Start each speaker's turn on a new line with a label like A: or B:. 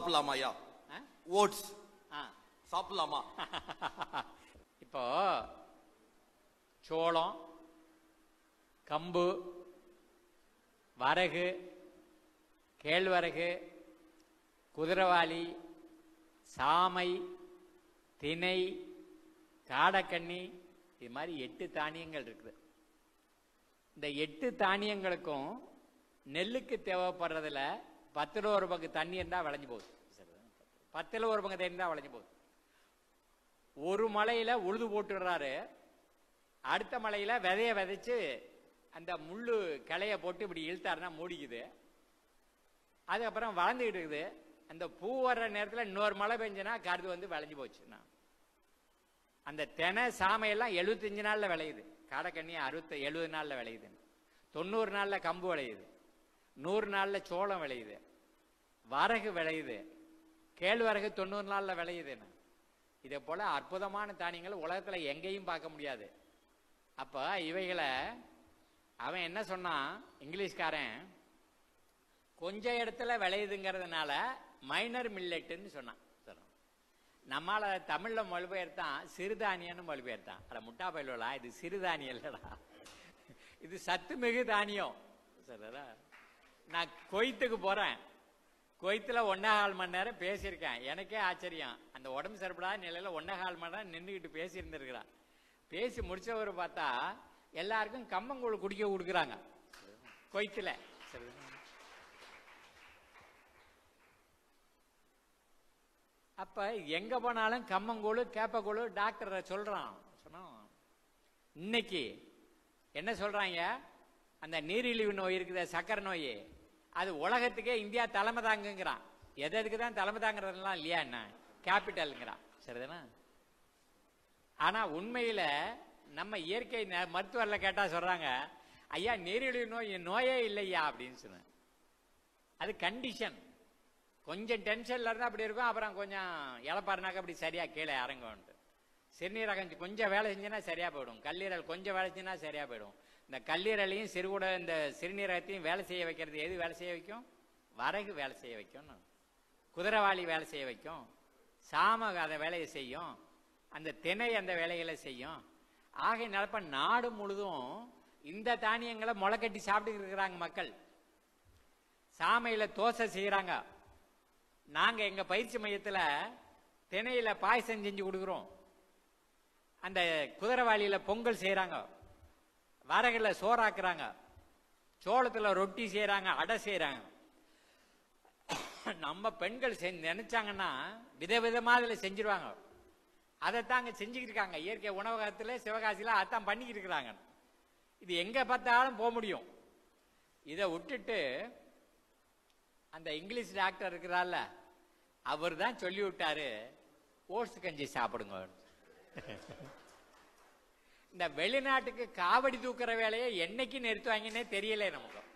A: சாப்பிடலாமா ஐயா
B: ஆ?
A: ஓட்ஸ்
B: ஆ.
A: சாப்பிடலாமா
B: இப்போ சோளம் கம்பு வரகு கேழ்வரகு குதிரவாளி சாமை திணை காடக்கண்ணி இது மாதிரி எட்டு தானியங்கள் இருக்குது இந்த எட்டு தானியங்களுக்கும் நெல்லுக்கு தேவைப்படுறதுல பத்துல ஒரு பங்கு தண்ணி இருந்தா விளைஞ்சு போகுது பத்துல ஒரு பங்கு தண்ணி இருந்தா விளைஞ்சு போகுது ஒரு மலையில உழுது போட்டுடுறாரு அடுத்த மலையில விதைய விதைச்சு அந்த முள்ளு கிளைய போட்டு இப்படி இழுத்தாருன்னா மூடிக்குது அதுக்கப்புறம் வளர்ந்துக்கிட்டு இருக்குது அந்த பூ வர்ற நேரத்தில் இன்னொரு மழை பெஞ்சுனா கருது வந்து விளைஞ்சு போச்சுன்னா அந்த தெனை சாமையெல்லாம் எழுபத்தஞ்சு நாள்ல விளையுது காடக்கண்ணி அறுபத்தி எழுபது நாள்ல விளையுது தொண்ணூறு நாள்ல கம்பு விளையுது நூறு நாள்ல சோளம் விளையுது வரகு விளையுது கேழ்வரகு தொண்ணூறு நாள்ல விளையுதுன்னு இதே போல அற்புதமான தானியங்கள் உலகத்துல எங்கேயும் பார்க்க முடியாது அப்ப இவைகளை அவன் என்ன சொன்னான் இங்கிலீஷ்காரன் கொஞ்ச இடத்துல விளையுதுங்கிறதுனால மைனர் மில்லெட்டுன்னு சொன்னான் சொல்றான். நம்மால தமிழ்ல மொழிபெயர்த்தான் சிறுதானியம்னு மொழிபெயர்த்தான் அட முட்டா பயிலா இது சிறுதானியம் இல்லடா இது சத்து மிகு தானியம் சரிடா நான் கொய்த்துக்கு போறேன் கொய்த்துல ஒன்னே கால் மணி நேரம் பேசியிருக்கேன் எனக்கே ஆச்சரியம் அந்த உடம்பு சரிப்படாத நிலையில ஒன்னே கால் மணி நேரம் நின்றுக்கிட்டு பேசியிருந்திருக்கிறான் பேசி முடிச்சவர் பார்த்தா எல்லாருக்கும் கம்மங்கூழ் குடிக்க கொடுக்குறாங்க கொய்த்துல சரி அப்ப எங்க போனாலும் கம்மங்கூழ் கேப்பக்கூழ் டாக்டர் சொல்றான் சொன்னோம் இன்னைக்கு என்ன சொல்றாங்க அந்த நீரிழிவு நோய் இருக்குதே சக்கரை நோய் அது உலகத்துக்கே இந்தியா தலைமை தாங்குங்கிறான் எது எதுக்கு தான் தலைமை தாங்குறதுலாம் இல்லையா என்ன கேபிட்டல்ங்கிறான் சரிதானே ஆனா உண்மையில நம்ம இயற்கை ந- மருத்துவர்ல கேட்டா சொல்றாங்க ஐயா நீரிழிவு நோய் நோயே இல்லையா அப்படின்னு சொன்னேன் அது கண்டிஷன் கொஞ்சம் டென்ஷன்ல இருந்தா அப்படி இருக்கும் அப்புறம் கொஞ்சம் இழப்பாருனாக்க அப்படி சரியா கீழே இறங்கும்ட்டு சிறுநீரகம் கொஞ்சம் வேலை செஞ்சுன்னா சரியா போயிடும் கல்லீரல் கொஞ்சம் வேலை செஞ்சுன்னா சரியா போயிடும் இந்த கல்லீரலையும் சிறுகுட இந்த சிறுநீரகத்தையும் வேலை செய்ய வைக்கிறது எது வேலை செய்ய வைக்கும் வரகு வேலை செய்ய வைக்கும் குதிரவாளி வேலை செய்ய வைக்கும் சாம அந்த வேலையை செய்யும் அந்த திணை அந்த வேலைகளை செய்யும் ஆகை நிலப்ப நாடு முழுதும் இந்த தானியங்களை முளைக்கட்டி சாப்பிட்டு இருக்கிறாங்க மக்கள் சாமையில தோசை செய்யறாங்க நாங்க எங்க பயிற்சி மையத்துல திணையில பாயசம் செஞ்சு கொடுக்குறோம் அந்த குதிரவாளியில பொங்கல் செய்யறாங்க வரகுல சோறாக்குறாங்க சோளத்துல ரொட்டி செய்யறாங்க அடை செய்யறாங்க நம்ம பெண்கள் செஞ்சு நினைச்சாங்கன்னா விதவிதமா அதுல செஞ்சிருவாங்க அதைத்தான் அங்க செஞ்சுக்கிட்டு இருக்காங்க இயற்கை உணவகத்துல சிவகாசியில அதான் பண்ணிக்கிட்டு இருக்கிறாங்க இது எங்க பார்த்தாலும் போக முடியும் இதை விட்டுட்டு அந்த இங்கிலீஷ் டாக்டர் இருக்கிறார்ல அவர் தான் சொல்லி விட்டாரு ஓட்ஸ் கஞ்சி சாப்பிடுங்க இந்த வெளிநாட்டுக்கு காவடி தூக்குற வேலையை என்னைக்கு நிறுத்துவாங்கன்னே தெரியல நமக்கு